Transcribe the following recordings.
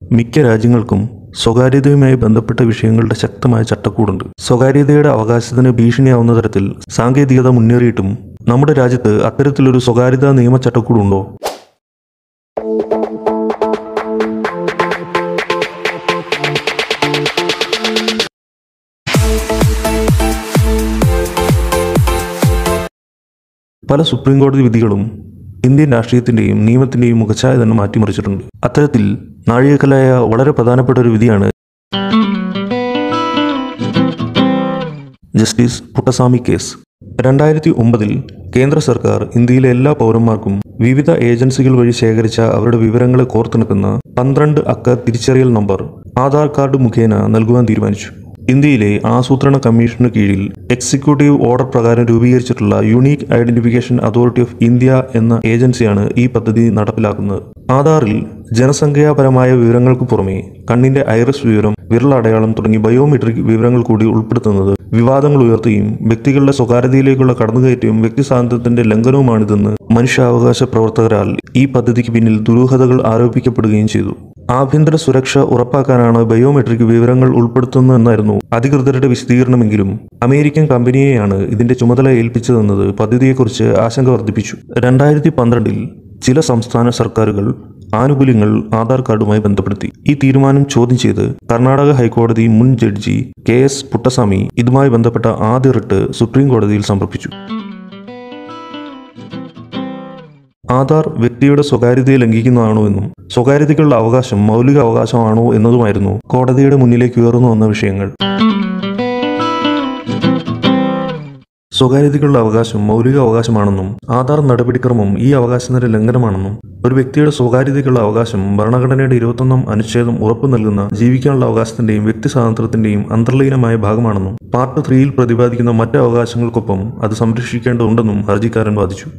മിക്ക രാജ്യങ്ങൾക്കും സ്വകാര്യതയുമായി ബന്ധപ്പെട്ട വിഷയങ്ങളുടെ ശക്തമായ ചട്ടക്കൂടുണ്ട് സ്വകാര്യതയുടെ അവകാശത്തിന് ഭീഷണിയാവുന്ന തരത്തിൽ സാങ്കേതികത മുന്നേറിയിട്ടും നമ്മുടെ രാജ്യത്ത് അത്തരത്തിലൊരു സ്വകാര്യതാ നിയമ ചട്ടക്കൂടുണ്ടോ പല സുപ്രീം കോടതി വിധികളും ഇന്ത്യൻ രാഷ്ട്രീയത്തിന്റെയും നിയമത്തിന്റെയും മുഖച്ഛായ തന്നെ മാറ്റിമറിച്ചിട്ടുണ്ട് അത്തരത്തിൽ നാഴികക്കലായ വളരെ പ്രധാനപ്പെട്ട ഒരു വിധിയാണ് ജസ്റ്റിസ് പുട്ടസ്വാമി കേസ് രണ്ടായിരത്തി ഒമ്പതിൽ കേന്ദ്ര സർക്കാർ ഇന്ത്യയിലെ എല്ലാ പൗരന്മാർക്കും വിവിധ ഏജൻസികൾ വഴി ശേഖരിച്ച അവരുടെ വിവരങ്ങളെ കോർത്തിണക്കുന്ന പന്ത്രണ്ട് അക്ക തിരിച്ചറിയൽ നമ്പർ ആധാർ കാർഡ് മുഖേന നൽകുവാൻ തീരുമാനിച്ചു ഇന്ത്യയിലെ ആസൂത്രണ കമ്മീഷന് കീഴിൽ എക്സിക്യൂട്ടീവ് ഓർഡർ പ്രകാരം രൂപീകരിച്ചിട്ടുള്ള unique identification authority of India എന്ന ഏജൻസിയാണ് ഈ പദ്ധതി നടപ്പിലാക്കുന്നത് ആധാറിൽ ജനസംഖ്യാപരമായ വിവരങ്ങൾക്ക് പുറമെ കണ്ണിന്റെ ഐറിസ് വിവരം വിരലടയാളം തുടങ്ങി ബയോമെട്രിക് വിവരങ്ങൾ കൂടി ഉൾപ്പെടുത്തുന്നത് വിവാദങ്ങൾ ഉയർത്തുകയും വ്യക്തികളുടെ സ്വകാര്യതയിലേക്കുള്ള കടന്നുകയറ്റവും വ്യക്തി സ്വാതന്ത്ര്യത്തിന്റെ ലംഘനവുമാണിതെന്ന് മനുഷ്യാവകാശ പ്രവർത്തകരാൽ ഈ പദ്ധതിക്ക് പിന്നിൽ ദുരൂഹതകൾ ആരോപിക്കപ്പെടുകയും ചെയ്തു ആഭ്യന്തര സുരക്ഷ ഉറപ്പാക്കാനാണ് ബയോമെട്രിക് വിവരങ്ങൾ ഉൾപ്പെടുത്തുന്നതെന്നായിരുന്നു അധികൃതരുടെ വിശദീകരണമെങ്കിലും അമേരിക്കൻ കമ്പനിയെയാണ് ഇതിന്റെ ചുമതല ഏൽപ്പിച്ചതെന്നത് പദ്ധതിയെക്കുറിച്ച് ആശങ്ക വർദ്ധിപ്പിച്ചു രണ്ടായിരത്തി പന്ത്രണ്ടിൽ ചില സംസ്ഥാന സർക്കാരുകൾ ആനുകൂല്യങ്ങൾ ആധാർ കാർഡുമായി ബന്ധപ്പെടുത്തി ഈ തീരുമാനം ചോദ്യം ചെയ്ത് കർണാടക ഹൈക്കോടതി മുൻ ജഡ്ജി കെ എസ് പുട്ടസ്വാമി ഇതുമായി ബന്ധപ്പെട്ട ആദ്യ റിട്ട് സുപ്രീം കോടതിയിൽ സമർപ്പിച്ചു ആധാർ വ്യക്തിയുടെ സ്വകാര്യതയെ ലംഘിക്കുന്നതാണോ എന്നും സ്വകാര്യതയ്ക്കുള്ള അവകാശം മൗലിക അവകാശമാണോ എന്നതുമായിരുന്നു കോടതിയുടെ മുന്നിലേക്ക് ഉയർന്നു വന്ന വിഷയങ്ങൾ സ്വകാര്യതയ്ക്കുള്ള അവകാശം മൗലിക അവകാശമാണെന്നും ആധാർ നടപടിക്രമം ഈ അവകാശത്തിന്റെ ലംഘനമാണെന്നും ഒരു വ്യക്തിയുടെ സ്വകാര്യതയ്ക്കുള്ള അവകാശം ഭരണഘടനയുടെ ഇരുപത്തൊന്നാം അനുച്ഛേദം ഉറപ്പു നൽകുന്ന ജീവിക്കാനുള്ള അവകാശത്തിന്റെയും വ്യക്തി സ്വാതന്ത്ര്യത്തിന്റെയും അന്തർലീനമായ ഭാഗമാണെന്നും പാർട്ട് ത്രീയിൽ പ്രതിപാദിക്കുന്ന മറ്റ് അവകാശങ്ങൾക്കൊപ്പം അത് സംരക്ഷിക്കേണ്ടതുണ്ടെന്നും ഹർജിക്കാരൻ വാദിച്ചു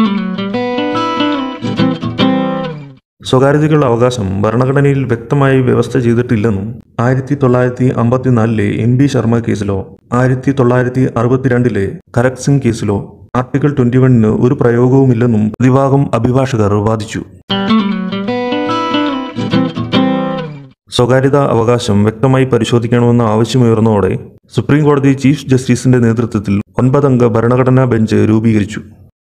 സ്വകാര്യതയ്ക്കുള്ള അവകാശം ഭരണഘടനയിൽ വ്യക്തമായി വ്യവസ്ഥ ചെയ്തിട്ടില്ലെന്നും ആയിരത്തി തൊള്ളായിരത്തി അമ്പത്തിനാലിലെ എൻ ബി ശർമ്മ കേസിലോ ആയിരത്തി തൊള്ളായിരത്തി അറുപത്തിരണ്ടിലെ കരക് സിംഗ് കേസിലോ ആർട്ടിക്കിൾ ട്വന്റി വണ്ണിന് ഒരു പ്രയോഗവുമില്ലെന്നും പ്രതിഭാഗം അഭിഭാഷകർ വാദിച്ചു സ്വകാര്യതാ അവകാശം വ്യക്തമായി പരിശോധിക്കണമെന്ന ആവശ്യമുയർന്നതോടെ സുപ്രീം കോടതി ചീഫ് ജസ്റ്റിസിന്റെ നേതൃത്വത്തിൽ ഒൻപതംഗ ഭരണഘടനാ ബെഞ്ച് രൂപീകരിച്ചു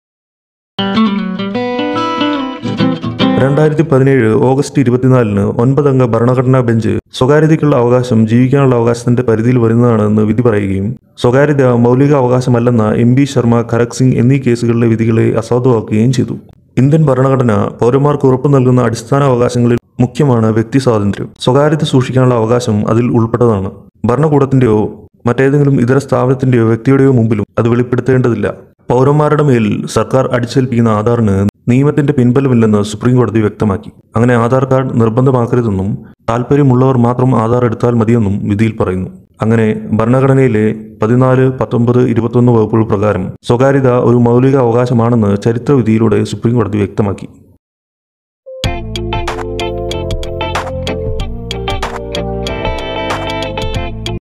രണ്ടായിരത്തി പതിനേഴ് ഓഗസ്റ്റ് ഇരുപത്തിനാലിന് ഒൻപതംഗ ഭരണഘടനാ ബെഞ്ച് സ്വകാര്യതയ്ക്കുള്ള അവകാശം ജീവിക്കാനുള്ള അവകാശത്തിന്റെ പരിധിയിൽ വരുന്നതാണെന്ന് വിധി പറയുകയും സ്വകാര്യത മൗലിക അവകാശമല്ലെന്ന എം ബി ശർമ്മ ഖരക് സിംഗ് എന്നീ കേസുകളിലെ വിധികളെ അസാധുവാക്കുകയും ചെയ്തു ഇന്ത്യൻ ഭരണഘടന പൗരന്മാർക്ക് ഉറപ്പു നൽകുന്ന അടിസ്ഥാന അവകാശങ്ങളിൽ മുഖ്യമാണ് വ്യക്തി സ്വാതന്ത്ര്യം സ്വകാര്യത സൂക്ഷിക്കാനുള്ള അവകാശം അതിൽ ഉൾപ്പെട്ടതാണ് ഭരണകൂടത്തിന്റെയോ മറ്റേതെങ്കിലും ഇതര സ്ഥാപനത്തിന്റെയോ വ്യക്തിയുടെയോ മുമ്പിലും അത് വെളിപ്പെടുത്തേണ്ടതില്ല പൗരന്മാരുടെ മേൽ സർക്കാർ അടിച്ചേൽപ്പിക്കുന്ന ആധാറിന് നിയമത്തിന്റെ പിൻബലമില്ലെന്ന് സുപ്രീം കോടതി വ്യക്തമാക്കി അങ്ങനെ ആധാർ കാർഡ് നിർബന്ധമാക്കരുതെന്നും താല്പര്യമുള്ളവർ മാത്രം ആധാർ എടുത്താൽ മതിയെന്നും വിധിയിൽ പറയുന്നു അങ്ങനെ ഭരണഘടനയിലെ പതിനാല് പത്തൊമ്പത് ഇരുപത്തൊന്ന് വകുപ്പുകൾ പ്രകാരം സ്വകാര്യത ഒരു മൗലിക അവകാശമാണെന്ന് ചരിത്രവിധിയിലൂടെ സുപ്രീം കോടതി വ്യക്തമാക്കി